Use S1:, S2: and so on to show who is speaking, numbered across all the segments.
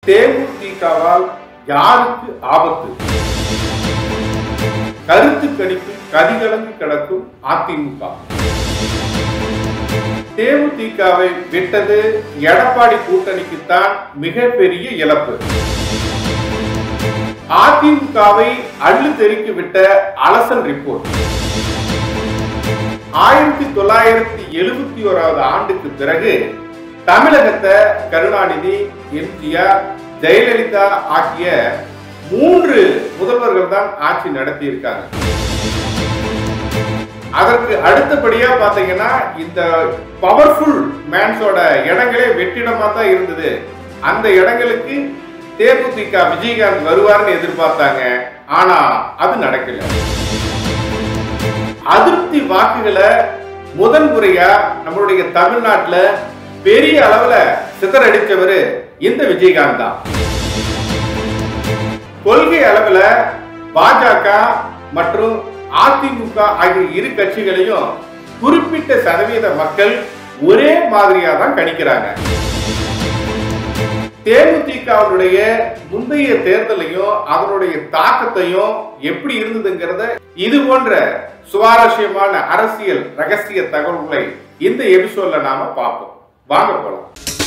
S1: தேமுதிகவால் யாருக்கு ஆபத்து கருத்து கணிப்பில் கதிகலந்து கிடக்கும் அதிமுக தேமுதிகவை விட்டது எடப்பாடி கூட்டணிக்குத்தான் மிகப்பெரிய இழப்பு அதிமுகவை அள்ளு தெறிக்கு விட்ட அலசல் ரிப்போர்ட் ஆயிரத்தி தொள்ளாயிரத்தி எழுபத்தி ஓராவது ஆண்டுக்கு பிறகு தமிழகத்தை கருணாநிதி எம்ஜிஆர் ஜெயலலிதா ஆகிய மூன்று முதல்வர்கள் தான் ஆட்சி நடத்தி இருக்காங்க அதற்கு அடுத்தபடியா பாத்தீங்கன்னா இந்த பவர்ஃபுல் மேன்ஸோட இடங்களே வெற்றிடமா தான் இருந்தது அந்த இடங்களுக்கு தேமுதிக விஜயகாந்த் வருவார்னு எதிர்பார்த்தாங்க ஆனா அது நடக்கல அதிருப்தி வாக்குகளை முதல் முறையா நம்மளுடைய தமிழ்நாட்டுல பெரிய அளவுல சிதறடிச்சவரு இந்த விஜயகாந்த் தான் கொள்கை அளவுல பாஜக மற்றும் அதிமுக ஆகிய இரு கட்சிகளையும் குறிப்பிட்ட சதவீத மக்கள் ஒரே மாதிரியா தான் கணிக்கிறாங்க தேமுதிகவுடைய முந்தைய தேர்தலையும் அதனுடைய தாக்கத்தையும் எப்படி இருந்ததுங்கிறத இது போன்ற சுவாரஸ்யமான அரசியல் ரகசிய தகவல்களை இந்த எபிசோட்ல நாம பார்ப்போம் வாங்க போலாம்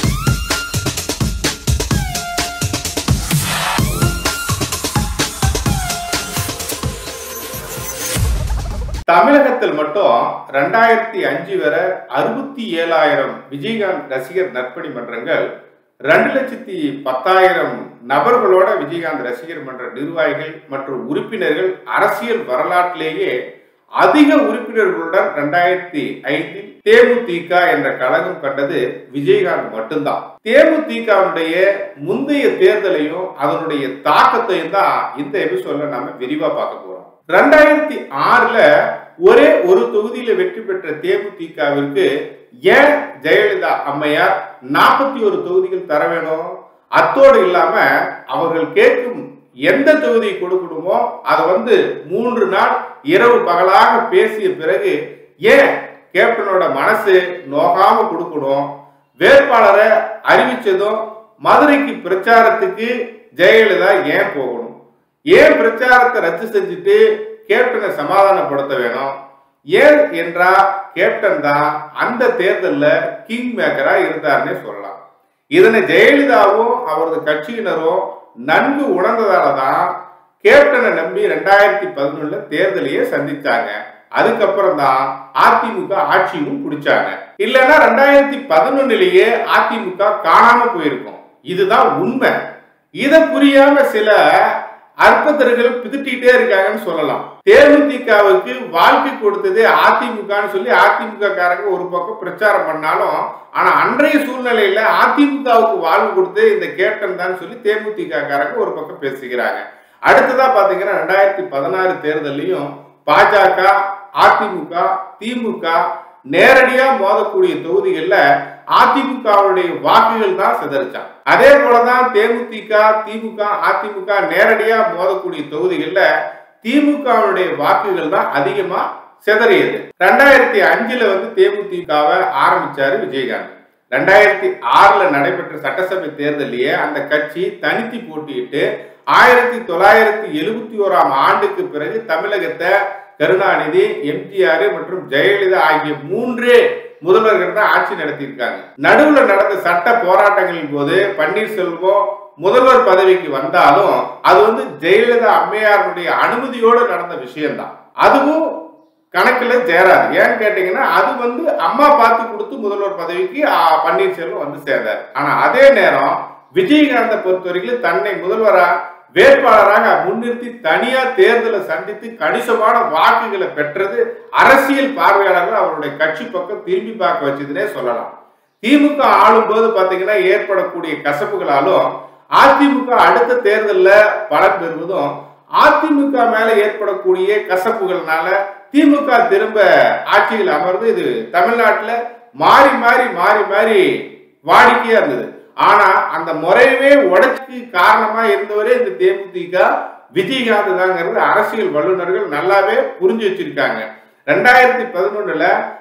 S1: தமிழகத்தில் மட்டும் ரெண்டாயிரத்தி அஞ்சு வரை அறுபத்தி ஏழாயிரம் விஜயகாந்த் ரசிகர் நற்பணி மன்றங்கள் ரெண்டு லட்சத்தி பத்தாயிரம் நபர்களோட விஜயகாந்த் ரசிகர் மன்ற நிர்வாகிகள் மற்றும் உறுப்பினர்கள் அரசியல் வரலாற்றிலேயே அதிக உறுப்பினர்களுடன் ரெண்டாயிரத்தி ஐந்தில் தேமுதிக என்ற கழகம் கண்டது விஜயகாந்த் மட்டும்தான் தேமுதிகவுடைய முந்தைய தேர்தலையும் அதனுடைய தாக்கத்தையும் தான் இந்த எபிசோட்ல நாம விரிவா பார்க்க போறோம் ரெண்டாயிரத்தி ஆறுல ஒரே ஒரு தொகுதியில வெற்றி பெற்ற தேமுதிகவிற்கு ஏன் ஜெயலலிதா அம்மையார் நாற்பத்தி ஒரு தொகுதிகள் தர வேணும் அத்தோடு இல்லாம அவர்கள் கேட்கும் எந்த தொகுதியை கொடுக்கணுமோ அதை வந்து மூன்று நாள் இரவு பகலாக பேசிய பிறகு ஏன் கேப்டனோட மனசு நோகாம கொடுக்கணும் வேட்பாளரை அறிவிச்சதும் மதுரைக்கு பிரச்சாரத்துக்கு ஜெயலலிதா ஏன் போகணும் ஏன் பிரச்சாரத்தை ரத்து செஞ்சுட்டு கேப்டனை சமாதானப்படுத்த வேணும் ஏன் என்றா கேப்டன் தான் அந்த தேர்தல்ல கிங் மேக்கரா இருந்தார்னே சொல்லலாம் இதனை ஜெயலலிதாவும் அவரது கட்சியினரும் நன்கு உணர்ந்ததால தான் கேப்டனை நம்பி ரெண்டாயிரத்தி பதினொன்னுல தேர்தலையே சந்திச்சாங்க அதுக்கப்புறம் தான் அதிமுக ஆட்சியும் பிடிச்சாங்க இல்லைன்னா ரெண்டாயிரத்தி பதினொன்னுலயே அதிமுக காணாம போயிருக்கும் இதுதான் உண்மை இதை புரியாம சில அற்பத்தர்கள் பிதிட்டிட்டே இருக்காங்கன்னு சொல்லலாம் தேமுதிகவுக்கு வாழ்க்கை கொடுத்தது அதிமுகன்னு சொல்லி அதிமுக காரங்க ஒரு பக்கம் பிரச்சாரம் பண்ணாலும் ஆனா அன்றைய சூழ்நிலையில அதிமுகவுக்கு வாழ்வு கொடுத்தது இந்த கேப்டன் தான் சொல்லி தேமுதிக காரங்க ஒரு பக்கம் பேசுகிறாங்க அடுத்ததா பாத்தீங்கன்னா ரெண்டாயிரத்தி பதினாறு தேர்தலையும் பாஜக அதிமுக திமுக நேரடியா மோதக்கூடிய தொகுதிகள்ல அதிமுகவுடைய வாக்குகள் தான் சிதறிச்சான் அதே போலதான் தேமுதிக திமுக அதிமுக நேரடியா மோதக்கூடிய தொகுதிகள்ல திமுகவுடைய வாக்குகள் தான் அதிகமா சிதறியது ரெண்டாயிரத்தி அஞ்சுல வந்து தேமுதிகவை ஆரம்பிச்சாரு விஜயகாந்த் ரெண்டாயிரத்தி ஆறுல நடைபெற்ற சட்டசபை தேர்தலையே அந்த கட்சி தனித்து போட்டியிட்டு ஆயிரத்தி தொள்ளாயிரத்தி எழுபத்தி ஓராம் ஆண்டுக்கு பிறகு தமிழகத்தை கருணாநிதி எம்ஜிஆர் மற்றும் ஜெயலலிதா ஆகிய மூன்று முதல்வர்கள் தான் ஆட்சி நடத்தியிருக்காங்க நடுவுல நடந்த சட்ட போராட்டங்களின் போது பன்னீர்செல்வம் முதல்வர் பதவிக்கு வந்தாலும் அது வந்து ஜெயலலிதா அம்மையாருடைய அனுமதியோடு நடந்த விஷயம்தான் அதுவும் கணக்குல சேராது ஏன்னு கேட்டீங்கன்னா அது வந்து அம்மா பார்த்து கொடுத்து முதல்வர் பதவிக்கு ஆ, பன்னீர்செல்வம் வந்து சேர்ந்தார் ஆனா அதே நேரம் விஜயகாந்தை பொறுத்தவரைக்கும் தன்னை முதல்வரா வேட்பாளராக முன்னிறுத்தி தனியா தேர்தலை சந்தித்து கணிசமான வாக்குகளை பெற்றது அரசியல் பார்வையாளர்கள் அவருடைய கட்சி பக்கம் திரும்பி பார்க்க வச்சதுன்னே சொல்லலாம் திமுக ஆளும்போது பாத்தீங்கன்னா ஏற்படக்கூடிய கசப்புகளாலும் அதிமுக அடுத்த தேர்தலில் பலன் பெறுவதும் அதிமுக மேல ஏற்படக்கூடிய கசப்புகள்னால திமுக திரும்ப ஆட்சியில் அமர்ந்து இது தமிழ்நாட்டுல மாறி மாறி மாறி மாறி வாடிக்கையா இருந்தது ஆனா அந்த முறையவே உடைச்சு காரணமா இருந்தவரே இந்த தேமுதிக விஜயகாந்த் தாங்கிறது அரசியல் வல்லுநர்கள் நல்லாவே புரிஞ்சு வச்சிருக்காங்க ரெண்டாயிரத்தி பதினொன்னுல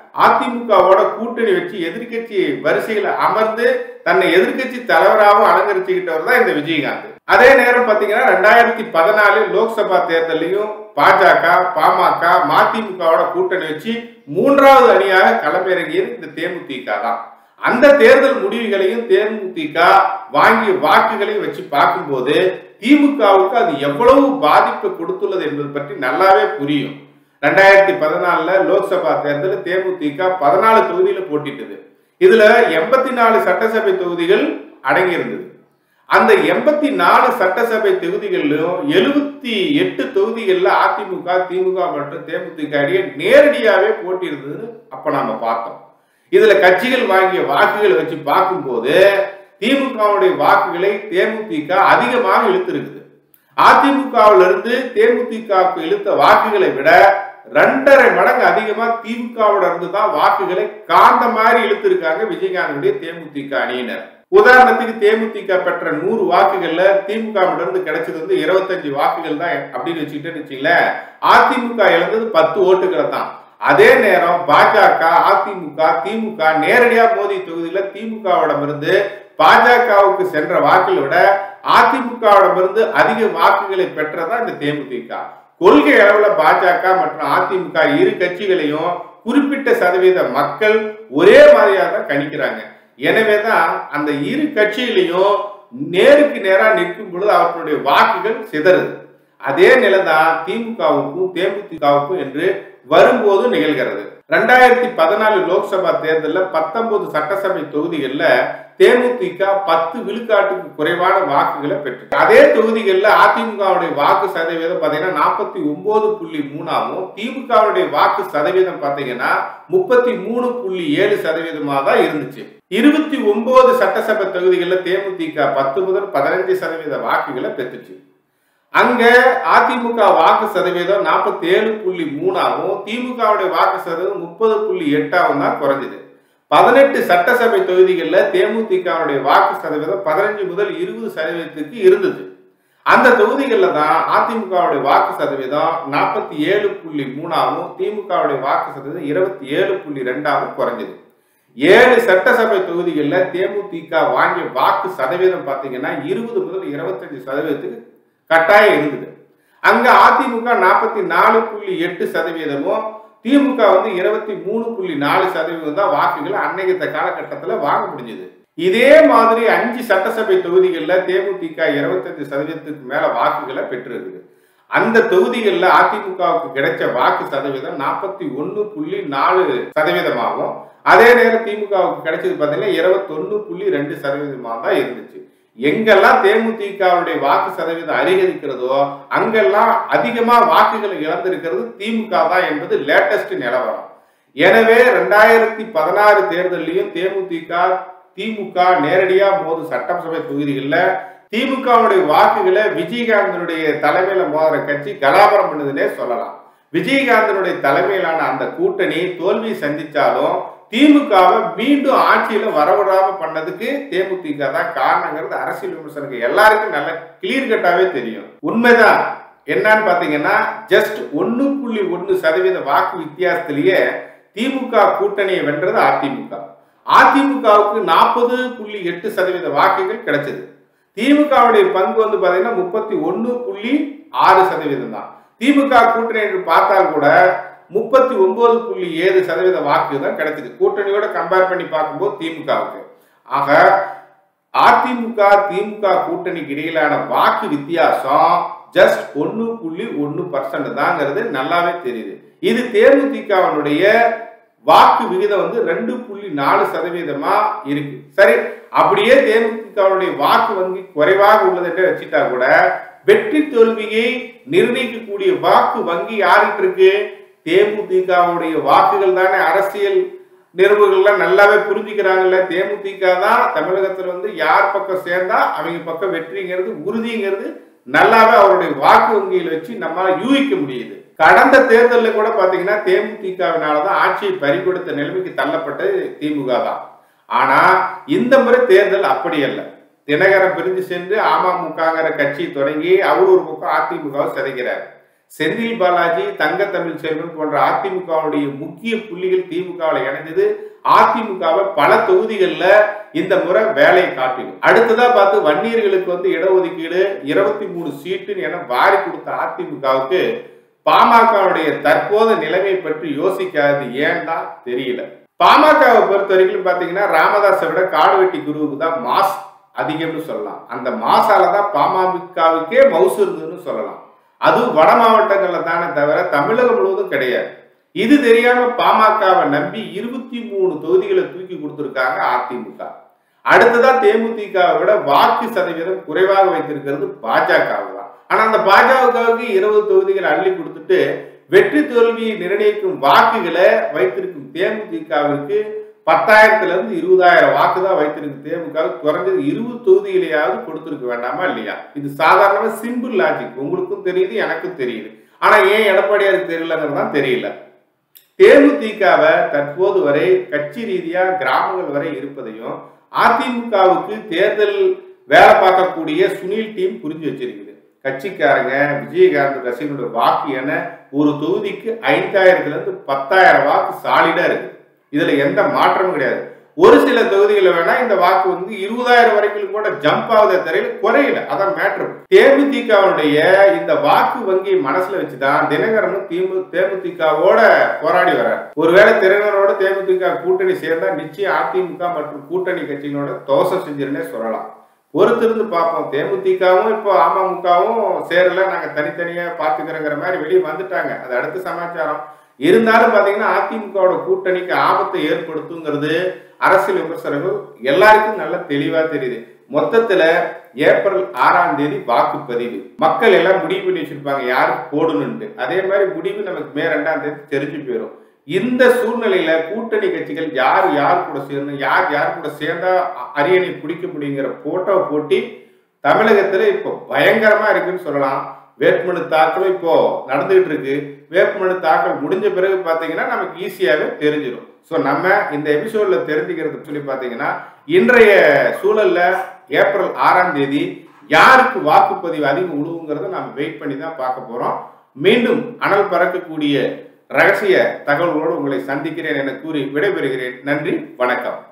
S1: அதிமுகவோட கூட்டணி வச்சு எதிர்க்கட்சி வரிசையில அமர்ந்து தன்னை எதிர்க்கட்சி தலைவராகவும் அலங்கரிச்சுக்கிட்டவர் தான் இந்த விஜயகாந்த் அதே நேரம் பாத்தீங்கன்னா ரெண்டாயிரத்தி பதினாலு லோக்சபா தேர்தலையும் பாஜக பாமக மதிமுகவோட கூட்டணி வச்சு மூன்றாவது அணியாக களமிறங்கியது இந்த தேமுதிக தான் அந்த தேர்தல் முடிவுகளையும் தேமுதிக வாங்கிய வாக்குகளையும் வச்சு பார்க்கும்போது திமுகவுக்கு அது எவ்வளவு பாதிப்பை கொடுத்துள்ளது என்பது பற்றி நல்லாவே புரியும் ரெண்டாயிரத்தி பதினாலுல லோக்சபா தேர்தல் தேமுதிக பதினாலு தொகுதியில போட்டிட்டது இதுல எண்பத்தி நாலு சட்டசபை தொகுதிகள் அடங்கியிருந்தது அந்த எண்பத்தி நாலு சட்டசபை தொகுதிகளிலும் எழுபத்தி எட்டு தொகுதிகளில் அதிமுக திமுக மற்றும் தேமுதிக இடையே நேரடியாகவே போட்டி இருந்ததுன்னு அப்ப நாம பார்த்தோம் இதுல கட்சிகள் வாங்கிய வாக்குகளை வச்சு பார்க்கும்போது திமுகவுடைய வாக்குகளை தேமுதிக அதிகமாக இழுத்திருக்குது அதிமுகவில இருந்து தேமுதிகவுக்கு இழுத்த வாக்குகளை விட ரெண்டரை மடங்கு அதிகமா திமுகவோட இருந்து தான் வாக்குகளை காந்த மாதிரி இழுத்திருக்காங்க விஜயகாந்துடைய தேமுதிக அணியினர் உதாரணத்துக்கு தேமுதிக பெற்ற நூறு வாக்குகள்ல திமுக இருந்து கிடைச்சது வந்து இருபத்தஞ்சு வாக்குகள் தான் அப்படின்னு வச்சுக்கிட்டேன்னு வச்சுங்களேன் அதிமுக இழந்தது பத்து ஓட்டுகளை தான் அதே நேரம் பாஜக அதிமுக திமுக நேரடியா மோதி தொகுதியில திமுகவிடமிருந்து பாஜகவுக்கு சென்ற வாக்குகளை விட அதிமுகவிடமிருந்து அதிக வாக்குகளை பெற்றதா இந்த தேமுதிக கொள்கை அளவுல பாஜக மற்றும் அதிமுக இரு கட்சிகளையும் குறிப்பிட்ட சதவீத மக்கள் ஒரே மாதிரியாக தான் கணிக்கிறாங்க எனவேதான் அந்த இரு கட்சியிலையும் நேருக்கு நேரா நிற்கும் பொழுது அவர்களுடைய வாக்குகள் சிதறுது அதே நிலைதான் திமுகவுக்கும் தேமுதிகவுக்கும் என்று வரும்போது நிகழ்கிறது ரெண்டாயிரத்தி பதினாலு லோக்சபா தேர்தலில் பத்தொன்பது சட்டசபை தொகுதிகளில் தேமுதிக பத்து விழுக்காட்டுக்கு குறைவான வாக்குகளை பெற்று அதே தொகுதிகளில் அதிமுகவுடைய வாக்கு சதவீதம் பார்த்தீங்கன்னா நாற்பத்தி ஒன்பது புள்ளி மூணாவும் திமுகவுடைய வாக்கு சதவீதம் பார்த்தீங்கன்னா முப்பத்தி மூணு புள்ளி ஏழு சதவீதமாக தான் இருந்துச்சு இருபத்தி ஒன்பது சட்டசபை தொகுதிகளில் தேமுதிக பத்து முதல் பதினஞ்சு சதவீத வாக்குகளை பெற்றுச்சு அங்க அதிமுக வாக்கு சதவீதம் நாற்பத்தி ஏழு புள்ளி மூணாவும் திமுகவுடைய வாக்கு சதவீதம் முப்பது புள்ளி எட்டாவும் தான் குறைஞ்சது பதினெட்டு சட்டசபை தொகுதிகளில் தேமுதிகவுடைய வாக்கு சதவீதம் பதினஞ்சு முதல் இருபது சதவீதத்துக்கு இருந்தது அந்த தொகுதிகளில் தான் அதிமுகவுடைய வாக்கு சதவீதம் நாற்பத்தி ஏழு புள்ளி மூணாவும் திமுகவுடைய வாக்கு சதவீதம் இருபத்தி ஏழு புள்ளி ரெண்டாவும் குறைஞ்சது ஏழு சட்டசபை தொகுதிகளில் தேமுதிக வாங்கிய வாக்கு சதவீதம் பார்த்தீங்கன்னா இருபது முதல் இருபத்தஞ்சு சதவீதத்துக்கு கட்டாயம் இருந்தது அங்க அதிமுக நாற்பத்தி நாலு புள்ளி எட்டு சதவீதமும் திமுக வந்து இருபத்தி மூணு புள்ளி நாலு சதவீதம் தான் வாக்குகள் அன்னைக்கு காலகட்டத்தில் வாங்க முடிஞ்சது இதே மாதிரி அஞ்சு சட்டசபை தொகுதிகளில் தேமுதிக இருபத்தஞ்சு சதவீதத்துக்கு மேல வாக்குகளை பெற்றிருக்குது அந்த தொகுதிகளில் அதிமுகவுக்கு கிடைச்ச வாக்கு சதவீதம் நாற்பத்தி ஒன்று புள்ளி நாலு சதவீதமாகும் அதே நேரம் திமுகவுக்கு கிடைச்சது பார்த்தீங்கன்னா இருபத்தொன்னு புள்ளி ரெண்டு சதவீதமாக தான் இருந்துச்சு எங்கெல்லாம் தேமுதிகவுடைய வாக்கு சதவீதம் அதிகரிக்கிறதோ அங்கெல்லாம் அதிகமா வாக்குகளை இழந்திருக்கிறது திமுக தான் என்பது லேட்டஸ்ட் நிலவரம் எனவே ரெண்டாயிரத்தி பதினாறு தேர்தலையும் தேமுதிக திமுக நேரடியா மோதும் சட்டசபை தொகுதிகளில் திமுகவுடைய வாக்குகளை விஜயகாந்தனுடைய தலைமையில மோதுற கட்சி கலாபரம் பண்ணுதுன்னே சொல்லலாம் விஜயகாந்தனுடைய தலைமையிலான அந்த கூட்டணி தோல்வியை சந்திச்சாலும் திமுகவை மீண்டும் ஆட்சியில வரவிடாம பண்ணதுக்கு தேமுதிக தான் காரணங்கிறது அரசியல் விமர்சனங்கள் எல்லாருக்கும் நல்ல கிளியர் கட்டாவே தெரியும் உண்மைதான் என்னன்னு பாத்தீங்கன்னா ஜஸ்ட் ஒன்னு புள்ளி ஒன்னு சதவீத வாக்கு வித்தியாசத்திலேயே திமுக கூட்டணியை வென்றது அதிமுக அதிமுகவுக்கு நாற்பது புள்ளி எட்டு சதவீத வாக்குகள் கிடைச்சது திமுகவுடைய பங்கு வந்து பாத்தீங்கன்னா முப்பத்தி ஒன்னு புள்ளி ஆறு சதவீதம் தான் திமுக கூட்டணி என்று பார்த்தால் கூட முப்பத்தி ஒன்பது புள்ளி ஏழு சதவீத வாக்கு தான் கிடைச்சது கூட்டணியோட கம்பேர் பண்ணி பார்க்கும்போது திமுகவுக்கு ஆக அதிமுக திமுக கூட்டணிக்கு இடையிலான வாக்கு வித்தியாசம் ஜஸ்ட் ஒன்னு புள்ளி ஒன்னு பர்சன்ட் தாங்கிறது நல்லாவே தெரியுது இது தேமுதிகவனுடைய வாக்கு விகிதம் வந்து ரெண்டு புள்ளி நாலு சதவீதமா இருக்கு சரி அப்படியே தேமுதிகவுடைய வாக்கு வங்கி குறைவாக உள்ளது என்று வச்சுட்டா கூட வெற்றி தோல்வியை நிர்ணயிக்கக்கூடிய வாக்கு வங்கி யாருக்கு இருக்கு தேமுதிகவுடைய வாக்குகள் தானே அரசியல் நிறுவனங்கள்லாம் நல்லாவே புரிஞ்சுக்கிறாங்கல்ல தேமுதிக தான் தமிழகத்துல வந்து யார் பக்கம் சேர்ந்தா அவங்க பக்கம் வெற்றிங்கிறது உறுதிங்கிறது நல்லாவே அவருடைய வாக்கு வங்கியில் வச்சு நம்மளால யூகிக்க முடியுது கடந்த தேர்தலில் கூட பாத்தீங்கன்னா தேமுதிகவினாலதான் ஆட்சியை பறிகொடுத்த நிலைமைக்கு தள்ளப்பட்டது திமுக தான் ஆனா இந்த முறை தேர்தல் அப்படி அல்ல தினகரன் பிரிஞ்சு சென்று அமமுகங்கிற கட்சி தொடங்கி அவர் ஒரு பக்கம் அதிமுகவை சிதைக்கிறார் செந்தில் பாலாஜி தங்க தமிழ் செல்வன் போன்ற அதிமுகவுடைய முக்கிய புள்ளிகள் திமுகவில் இணைஞ்சது அதிமுகவை பல தொகுதிகளில் இந்த முறை வேலையை காட்டிடும் அடுத்ததா பார்த்து வன்னியர்களுக்கு வந்து இடஒதுக்கீடு இருபத்தி மூணு சீட்டுன்னு என வாரி கொடுத்த அதிமுகவுக்கு பாமகவுடைய தற்போது நிலைமை பற்றி யோசிக்காது ஏன்டா தெரியல பாமகவை பொறுத்த வரைக்கும் பாத்தீங்கன்னா ராமதாஸை விட காடுவெட்டி குருவுக்கு தான் மாஸ் அதிகம்னு சொல்லலாம் அந்த மாசால தான் பாமகவுக்கே மவுசு இருந்ததுன்னு சொல்லலாம் அதுவும் வட மாவட்டங்கள்ல தானே தவிர தமிழகம் முழுவதும் கிடையாது இது தெரியாம பாமகவை நம்பி இருபத்தி மூணு தொகுதிகளை தூக்கி கொடுத்திருக்காங்க அதிமுக அடுத்ததா தேமுதிகவை விட வாக்கு சதவீதம் குறைவாக வைத்திருக்கிறது பாஜக தான் ஆனா அந்த பாஜகவுக்கு இருபது தொகுதிகளை அள்ளி கொடுத்துட்டு வெற்றி தோல்வியை நிர்ணயிக்கும் வாக்குகளை வைத்திருக்கும் தேமுதிகவிற்கு பத்தாயிரத்துல இருந்து இருபதாயிரம் வாக்கு தான் வைத்திருக்கு தேமுக குறைஞ்சது இருபது தொகுதிகளையாவது கொடுத்துருக்க வேண்டாமா இல்லையா இது சாதாரணமா சிம்பிள் லாஜிக் உங்களுக்கும் தெரியுது எனக்கும் தெரியுது ஆனா ஏன் எடப்பாடியாருக்கு தெரியலங்கிறது தான் தெரியல தேமுதிகவை தற்போது வரை கட்சி ரீதியா கிராமங்கள் வரை இருப்பதையும் அதிமுகவுக்கு தேர்தல் வேலை பார்க்கக்கூடிய சுனில் டீம் புரிஞ்சு வச்சிருக்குது கட்சிக்காரங்க விஜயகாந்த் ரசிகனுடைய வாக்கு என ஒரு தொகுதிக்கு ஐந்தாயிரத்துல இருந்து பத்தாயிரம் வாக்கு சாலிடா இருக்கு இதுல எந்த மாற்றமும் கிடையாது ஒரு சில தொகுதிகளில் வேணா இந்த வாக்கு வந்து இருபதாயிரம் வரைக்கும் கூட ஜம்ப் ஆகுதே தெரியல குறையல அதான் மேட்ரு தேமுதிகவுடைய இந்த வாக்கு வங்கி மனசுல வச்சுதான் தினகரனும் திமு தேமுதிகவோட போராடி வர்றார் ஒருவேளை தினகரனோட தேமுதிக கூட்டணி சேர்ந்தா நிச்சயம் அதிமுக மற்றும் கூட்டணி கட்சிகளோட தோசை செஞ்சிருன்னே சொல்லலாம் பொறுத்திருந்து பார்ப்போம் தேமுதிகவும் இப்போ அமமுகவும் சேரல நாங்க தனித்தனியா பாத்துக்கிறோங்கிற மாதிரி வெளியே வந்துட்டாங்க அது அடுத்த சமாச்சாரம் இருந்தாலும் பாத்தீங்கன்னா அதிமுகவோட கூட்டணிக்கு ஆபத்தை ஏற்படுத்துங்கிறது அரசியல் விமர்சகர்கள் எல்லாருக்கும் நல்ல தெளிவா தெரியுது மொத்தத்துல ஏப்ரல் ஆறாம் தேதி வாக்குப்பதிவு மக்கள் எல்லாம் முடிவு பண்ணி வச்சிருப்பாங்க யாருக்கு போடணும்னு அதே மாதிரி முடிவு நமக்கு மே ரெண்டாம் தேதி தெரிஞ்சு போயிடும் இந்த சூழ்நிலையில கூட்டணி கட்சிகள் யார் யார் கூட சேரணும் யார் யார் கூட சேர்ந்தா அரியணை பிடிக்க முடியுங்கிற போட்டோவை போட்டி தமிழகத்துல இப்போ பயங்கரமா இருக்குன்னு சொல்லலாம் வேட்புமனு தாக்கலும் இப்போ நடந்துகிட்டு இருக்கு வேட்புமனு தாக்கல் முடிஞ்ச பிறகு பார்த்தீங்கன்னா நமக்கு ஈஸியாகவே தெரிஞ்சிடும் ஸோ நம்ம இந்த எபிசோட்ல தெரிஞ்சுக்கிறது சொல்லி பார்த்தீங்கன்னா இன்றைய சூழல்ல ஏப்ரல் ஆறாம் தேதி யாருக்கு வாக்குப்பதிவு அதிகம் உழுவுங்கிறத நம்ம வெயிட் பண்ணி தான் பார்க்க போறோம் மீண்டும் அனல் பறக்கக்கூடிய ரகசிய தகவல்களோடு உங்களை சந்திக்கிறேன் என கூறி விடைபெறுகிறேன் நன்றி வணக்கம்